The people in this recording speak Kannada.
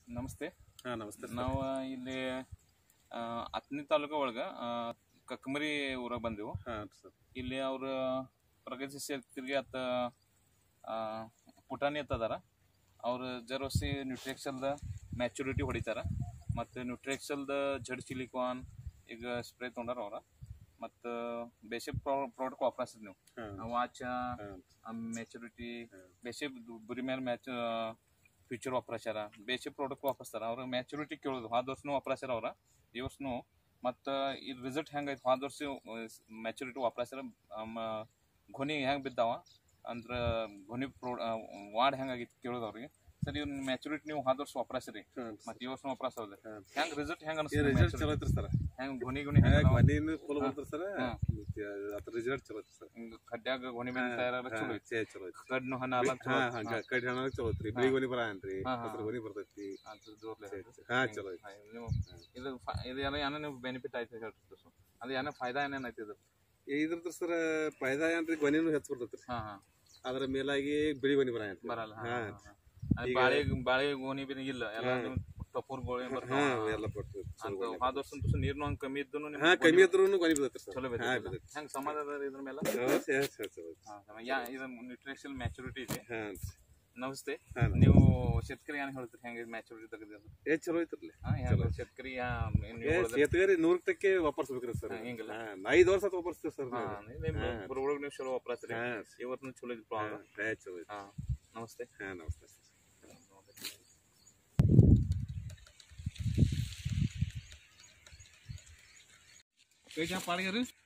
ನಮಸ್ತೆ ಹಾ ನಮಸ್ತೆ ಸರ್. ನಾವು ಇಲ್ಲಿ ಹತ್ತನೇ ತಾಲೂಕು ಒಳಗೆ ಕಕ್ಕಮರಿ ಊರಾಗ ಬಂದೆವು ಹಾ ಸರ್ ಇಲ್ಲಿ ಅವ್ರ ಪ್ರಗತಿಶೀಲ ತಿರ್ಗಿ ಅತ್ತ ಆ, ಪುಟಾಣಿ ಅಂತ ಅದಾರ ಅವ್ರು ಜರ್ವಸಿ ನ್ಯೂಟ್ರಿಕ್ಷಲ್ದ ಮ್ಯಾಚುರಿಟಿ ಹೊಡಿತಾರ ಮತ್ತು ನ್ಯೂಟ್ರಿಕ್ಷಲ್ದ ಜಡ್ ಸಿಲಿಕಾನ್ ಈಗ ಸ್ಪ್ರೇ ತೊಗೊಂಡಾರ ಅವ್ರ ಮತ್ತು ಬೇಸಿಕ್ ಪ್ರಾಡಕ್ಟ್ ವಾಪರ್ಸಿದ್ ನೀವು ಹಾ ವಾಚ ಹಾ ಮೆಚುರಿಟಿ ಬೇಸಿಕ್ ಬುರಿ ಮೇಲೆ ಮ್ಯಾಚ್ ಫ್ಯೂಚರ್ ವಾಪರಾಸ್ಯಾರ ಬೇಸಿಕ್ ಪ್ರಾಡಕ್ಟ್ ವಾಪಸ್ತಾರ ಅವ್ರ ಮ್ಯಾಚುರಿಟಿ ಕೇಳೋದು ಹೋದ ವರ್ಷನೂ ವಾಪರಾಸ್ಯಾರ ಅವ್ರ ಈ ವರ್ಷನೂ ಮತ್ತು ಈ ರಿಸಲ್ಟ್ ಹೆಂಗೈತೆ ಹೋದ ವರ್ಷ ಮ್ಯಾಚುರಿಟಿ ವಾಪರಾಸ್ಯಾರ ಗೊನಿ ಹೆಂಗೆ ಬಿದ್ದಾವ ಅಂದ್ರೆ ಗೊನಿ ಪ್ರೋ ವಾರ್ಡ್ ಹೆಂಗಾಗಿತ್ತು ಕೇಳೋದು ಅವ್ರಿಗೆ ಸರ್ ಇವ್ನ ಮ್ಯಾಚುರಿಟಿ ನೀವು ಹೋದ ವರ್ಷ ವಾಪರಾಸ್ರಿ ಹಾ ಮತ್ತು ಈ ವರ್ಷ ವಾಪರಾಸ್ ಹೌದು ಹಾ. ಹೆಂಗೆ ರಿಸಲ್ಟ್ ಹೆಂಗೆ ಈ ರಿಸಲ್ಟ್ ಅನಿಸ್ತದೆ ಚಲೋ ಐತ್ರಿ ಸರ್ ಹೆಂಗೆ ಗೊನಿ ಗುನಿ ಹೆಂಗೆ ಮನೇನು ಫುಲ್ ಹಾ. ಬಂತ್ರಿ ಸರ್ ಹಾ. ಅದ್ರ ರಿಸಲ್ಟ್ ಚಲೋ ಐತ್ರಿ ಸರ್ ಹಿಂಗೆ ಖಡ್ಯಾಗ ಗೊನಿ ಮೇಲೆ ತಯಾರಾಗ ಚಲೋ ಐತಿ ಚೇ ಚಲೋ ಐತಿ ಕಡ್ನು ಹಣ್ಣು ಅಲ್ಲ ಹಾ ಹಂಗ ಕಡಿ ಹಣ ಚಲೋ ಐತ್ರಿ ಬಿಳಿ ಗೊನಿ ಬರನ್ರಿ ಹಾ, ಹಾ. ಹಸಿರು ಗೊನಿ ಬರ್ತೈತಿ ಅದು ಜೋರ್ಲೆ ಚೇ, ಅದು. ಚೇ. ಹಾ ಚಲೋ ಐತಿ ಹಾ, ನೀವು ಇದು ಫ- ಇದು ಏನೋ ಏನೋ ನೀವು ಬೆನಿಫಿಟ್ ಆಯ್ತು ಹೇಳ್ರಿ ಸರ್ ಅದು ಏನೋ ಫಾಯ್ದಾ ಏನೇನು ಐತಿ ಇದು ಇದ್ರದ್ದು ಸರ್ ಫಾಯ್ದಾ ಏನ್ರಿ ಗೊನಿನೂ ಹೆಚ್ಚು ಬರ್ತೈತ್ರಿ ಹಾ ಹಾ ಅದ್ರ ಮೇಲಾಗಿ ಬಿಳಿ ಗೊನಿ ಬರ ಬರಲ್ಲ ಹಾ, ಹಾ ಹಾ, ಹಾ. ಅದು ಬಾಳೆ ಬಾಳೆ ಗೋಣಿ ಬಿನ ಇಲ್ಲ ಎಲ್ಲ ನೀವು ಟಪೂರ್ ಗೋಳಿ ಹಾ ಬರ್ತಾವ ಎಲ್ಲ ಬರ್ತೈತಿ ಚಲೋ ಅಂತ ಗೊನಿ. ಹೋದ ವರ್ಷ ಅಂತೂ ನೀರ್ನು ಹಂಗ್ ಕಮ್ಮಿ ಇದ್ದು ಹಾ ಕಮ್ಮಿ ಇದ್ರೂ ಗೊನಿ ಬರ್ತೈತ್ರಿ ಸರ್ ಚಲೋ ಹಾ ಬಿದ್ದೈತಿ ಬರ್ತೈತಿ ಹೆಂಗ್ ಸಮಾಧಾನ ಅದ ಇದ್ರ ಮೇಲೆ ಹಾ, ಚೇ, ಚೇ, ಚಲೋ ಐತಿ. ಹಾ, ಸಮ- ಯಾ ಇದು ನ್ಯೂಟ್ರಿಷನ್ ಮ್ಯಾಚುರಿಟಿ ಇದೆ ಹಾ ನಮಸ್ತೆ ಹಾ ನೀವು ಶೇತಕರಿ ಏನ್ ಹೇಳ್ತೀರಿ ಹೆಂಗೆ ಮ್ಯಾಚುರಿಟಿ ತೆಗೆದು ಏ ಚಲೋ ಐತ್ರಿ ಹಾ ಹೆಂಗ್ ಶೇತಕರಿ ಯಾ ಏನ್ ನೀವು ಏ ಹೇಳಿದ್ರೆ- ಶೇತಗಾರಿ ನೂರ್ ತಕ್ಕೆ ವಾಪರ್ಸ್ಬೇಕ್ರಿ ಸರ್ ಹಾ, ಹಿಂಗಿಲ್ಲ? ಹಾ, ನಾ ಐದು ವರ್ಷ ವಾಪರ್ಸ್ತೇವೆ ಸರ್ ಹಾ ನಿಮ್ ಬರೋಳಗ್ ನೀವು ಚಲೋ ವಾಪರಾಸ್ರಿ ಹಾ ಇವತ್ತು ಚಲೋ ಇತ್ತು ಹಾ, ಪ್ರಾಬ್ಲಮ್ ಹಾ, ಚಲೋ ಐತಿ. ಹಾ ನಮಸ್ತೆ ಹಾ ನಮಸ್ತೆ ಸರ್ ಕೈ ಪಾಡಿಗೆ ರೀ